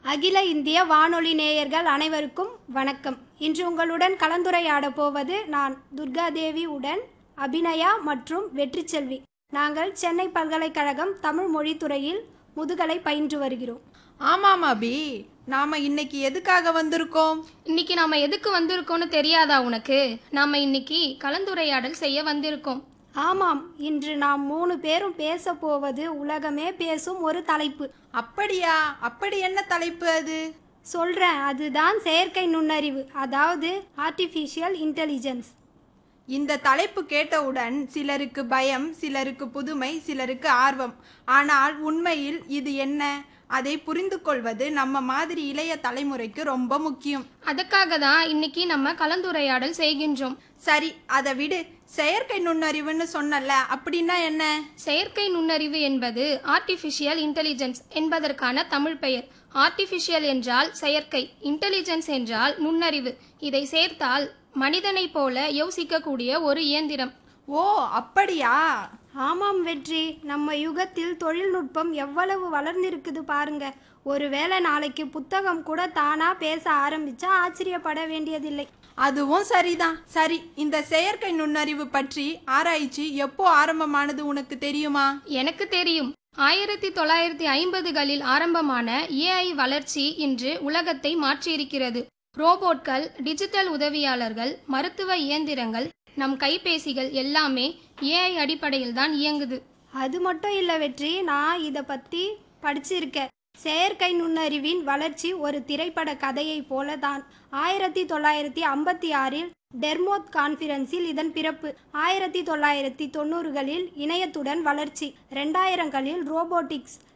அகில இந்திய வானொலி நேயர்கள் அனைவருக்கும் வணக்கம் இன்று உங்களுடன் கலந்துரையாட போவது நான் துர்காதேவி உடன் அபிநயா மற்றும் வெற்றிச்செல்வி நாங்கள் சென்னை பல்கலைக்கழகம் தமிழ் மொழித்துறையில் முதுகலை பயின்று வருகிறோம் ஆமாம் அபி நாம இன்னைக்கு எதுக்காக வந்திருக்கோம் இன்னைக்கு நாம எதுக்கு வந்திருக்கோம்னு தெரியாதா உனக்கு நாம இன்னைக்கு கலந்துரையாடல் செய்ய வந்திருக்கோம் ஆமாம் இன்று நாம் மூணு பேரும் பேச போவது உலகமே பேசும் ஒரு தலைப்பு அப்படியா அப்படி என்ன தலைப்பு அது சொல்றேன் அதுதான் செயற்கை நுண்ணறிவு அதாவது ஆர்டிஃபிஷியல் இன்டெலிஜென்ஸ் இந்த தலைப்பு கேட்டவுடன் சிலருக்கு பயம் சிலருக்கு புதுமை சிலருக்கு ஆர்வம் ஆனால் உண்மையில் இது என்ன அதை புரிந்து கொள்வது நம்ம மாதிரி இளைய தலைமுறைக்கு ரொம்ப முக்கியம் அதுக்காக தான் இன்னைக்கு நம்ம கலந்துரையாடல் செய்கின்றோம் சரி அதை விடு செயற்கை நுண்ணறிவுன்னு சொன்னல அப்படின்னா என்ன செயற்கை நுண்ணறிவு என்பது ஆர்டிஃபிஷியல் இன்டெலிஜென்ஸ் என்பதற்கான தமிழ் பெயர் ஆர்டிஃபிஷியல் என்றால் செயற்கை இன்டெலிஜென்ஸ் என்றால் நுண்ணறிவு இதை சேர்த்தால் மனிதனைப் போல யோசிக்கக்கூடிய ஒரு இயந்திரம் ஓ அப்படியா ஆமாம் வெற்றி நம்ம யுகத்தில் தொழில்நுட்பம் எவ்வளவு வளர்ந்திருக்குது பாருங்க ஒருவேளை நாளைக்கு புத்தகம் கூட தானா பேச ஆரம்பிச்சா ஆச்சரியப்பட வேண்டியதில்லை அதுவும் சரிதான் சரி இந்த செயற்கை நுண்ணறிவு பற்றி ஆராய்ச்சி எப்போ ஆரம்பமானது உனக்கு தெரியுமா எனக்கு தெரியும் ஆயிரத்தி தொள்ளாயிரத்தி ஐம்பதுகளில் ஆரம்பமான ஏஐ வளர்ச்சி இன்று உலகத்தை மாற்றியிருக்கிறது ரோபோட்கள் டிஜிட்டல் உதவியாளர்கள் மருத்துவ இயந்திரங்கள் நம் கைபேசிகள் எல்லாமே ஏஐ அடிப்படையில் தான் இயங்குது அது மட்டும் இல்லை வெற்றி நான் இதை பற்றி படிச்சிருக்கேன் செயற்கை நுண்ணறிவின் வளர்ச்சி ஒரு திரைப்பட கதையைப் போல தான் ஆயிரத்தி தொள்ளாயிரத்தி ஐம்பத்தி ஆறில் டெர்மோத் கான்ஃபரன்ஸில் இதன் பிறப்பு ஆயிரத்தி தொள்ளாயிரத்தி தொண்ணூறுகளில் இணையத்துடன் வளர்ச்சி ரெண்டாயிரங்களில் ரோபோட்டிக்ஸ்